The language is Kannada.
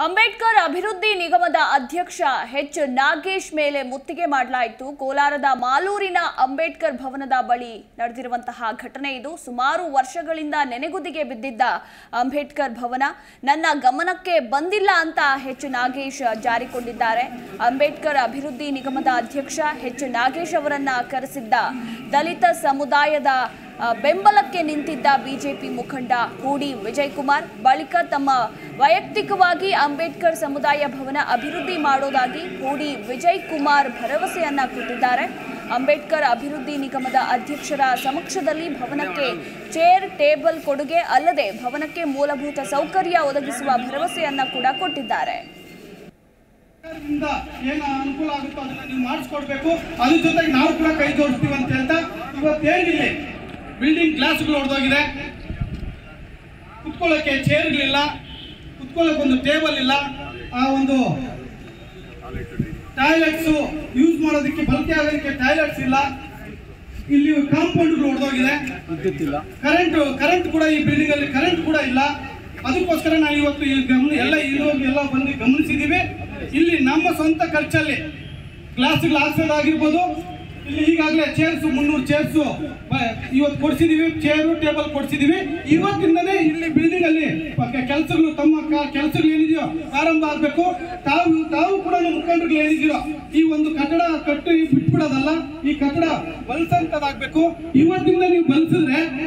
ಅಂಬೇಡ್ಕರ್ ಅಭಿವೃದ್ಧಿ ನಿಗಮದ ಅಧ್ಯಕ್ಷ ಎಚ್ ನಾಗೇಶ್ ಮೇಲೆ ಮುತ್ತಿಗೆ ಮಾಡಲಾಯಿತು ಕೋಲಾರದ ಮಾಲೂರಿನ ಅಂಬೇಡ್ಕರ್ ಭವನದ ಬಳಿ ನಡೆದಿರುವಂತಹ ಘಟನೆ ಇದು ಸುಮಾರು ವರ್ಷಗಳಿಂದ ನೆನೆಗುದಿಗೆ ಬಿದ್ದಿದ್ದ ಅಂಬೇಡ್ಕರ್ ಭವನ ನನ್ನ ಗಮನಕ್ಕೆ ಬಂದಿಲ್ಲ ಅಂತ ಎಚ್ ನಾಗೇಶ್ ಜಾರಿಕೊಂಡಿದ್ದಾರೆ ಅಂಬೇಡ್ಕರ್ ಅಭಿವೃದ್ಧಿ ನಿಗಮದ ಅಧ್ಯಕ್ಷ ಎಚ್ ನಾಗೇಶ್ ಅವರನ್ನ ಕರೆಸಿದ್ದ ದಲಿತ ಸಮುದಾಯದ ಆ, ಬೆಂಬಲಕ್ಕೆ ನಿಂತಿದ್ದ ಬಿಜೆಪಿ ಮುಖಂಡ ಹೂಡಿ ವಿಜಯ್ ಕುಮಾರ್ ಬಳಿಕ ತಮ್ಮ ವೈಯಕ್ತಿಕವಾಗಿ ಅಂಬೇಡ್ಕರ್ ಸಮುದಾಯ ಭವನ ಅಭಿವೃದ್ಧಿ ಮಾಡೋದಾಗಿ ಹೂಡಿ ವಿಜಯ್ ಕುಮಾರ್ ಭರವಸೆಯನ್ನ ಕೊಟ್ಟಿದ್ದಾರೆ ಅಂಬೇಡ್ಕರ್ ಅಭಿವೃದ್ಧಿ ನಿಗಮದ ಅಧ್ಯಕ್ಷರ ಸಮಕ್ಷದಲ್ಲಿ ಭವನಕ್ಕೆ ಚೇರ್ ಟೇಬಲ್ ಕೊಡುಗೆ ಅಲ್ಲದೆ ಭವನಕ್ಕೆ ಮೂಲಭೂತ ಸೌಕರ್ಯ ಒದಗಿಸುವ ಭರವಸೆಯನ್ನ ಕೂಡ ಕೊಟ್ಟಿದ್ದಾರೆ ಸರ್ಕಾರದಿಂದ ಏನು ಅನುಕೂಲ ಆಗುತ್ತೋ ಅದನ್ನ ನೀವು ಮಾಡಿಸ್ಕೊಡ್ಬೇಕು ಅದ್ರ ಜೊತೆಗೆ ನಾವು ಕೂಡ ಕೈ ಜೋಡಿಸ್ತೀವಿ ಅಂತ ಹೇಳ್ತಾ ಇವತ್ತೇನಿಲ್ಲ ಬಿಲ್ಡಿಂಗ್ ಗ್ಲಾಸ್ಗಳು ಹೊಡೆದೋಗಿದೆ ಕುತ್ಕೊಳ್ಳೋಕೆ ಚೇರ್ಗಳಿಲ್ಲ ಕುತ್ಕೊಳ್ಳೋಕೆ ಒಂದು ಟೇಬಲ್ ಇಲ್ಲ ಆ ಒಂದು ಟಾಯ್ಲೆಟ್ಸು ಯೂಸ್ ಮಾಡೋದಕ್ಕೆ ಬಳಕೆ ಆಗೋದಕ್ಕೆ ಟಾಯ್ಲೆಟ್ಸ್ ಇಲ್ಲ ಇಲ್ಲಿ ಕಾಂಪೌಂಡ್ಗಳು ಹೊಡೆದೋಗಿದೆ ಕರೆಂಟ್ ಕರೆಂಟ್ ಕೂಡ ಈ ಬಿಲ್ಡಿಂಗ್ ಅಲ್ಲಿ ಕರೆಂಟ್ ಕೂಡ ಇಲ್ಲ ಅದಕ್ಕೋಸ್ಕರ ನಾವು ಇವತ್ತು ಈ ಗಮನ ಎಲ್ಲ ಇರೋಗಿ ಎಲ್ಲ ಬಂದು ಗಮನಿಸಿದ್ದೀವಿ ಇಲ್ಲಿ ನಮ್ಮ ಸ್ವಂತ ಖರ್ಚಲ್ಲಿ ಗ್ಲಾಸ್ಗಳು ಹಾಕ್ಸೋದಾಗಿರ್ಬೋದು ಇಲ್ಲಿ ಈಗಾಗಲೇ ಚೇರ್ಸ್ ಮುನ್ನೂರು ಚೇರ್ಸು ಇವತ್ತು ಕೊಡ್ಸಿದೀವಿ ಚೇರು ಟೇಬಲ್ ಕೊಡ್ಸಿದೀವಿ ಇವತ್ತಿಂದನೇ ಇಲ್ಲಿ ಬಿಲ್ಡಿಂಗ್ ಅಲ್ಲಿ ಕೆಲಸಗಳು ತಮ್ಮ ಕೆಲಸಗಳು ಏನಿದೆಯೋ ಪ್ರಾರಂಭ ಆಗಬೇಕು ತಾವು ತಾವು ಕೂಡ ನಮ್ಮ ಮುಖಂಡರುಗಳು ಏನಿದೆಯೋ ಈ ಒಂದು ಕಟ್ಟಡ ಕಟ್ಟಿ ಬಿಟ್ಬಿಡೋದಲ್ಲ ಈ ಕಟ್ಟಡ ಬಲ್ಸಂತದಾಗಬೇಕು ಇವತ್ತಿಂದ ನೀವು ಬಲ್ಸಿದ್ರೆ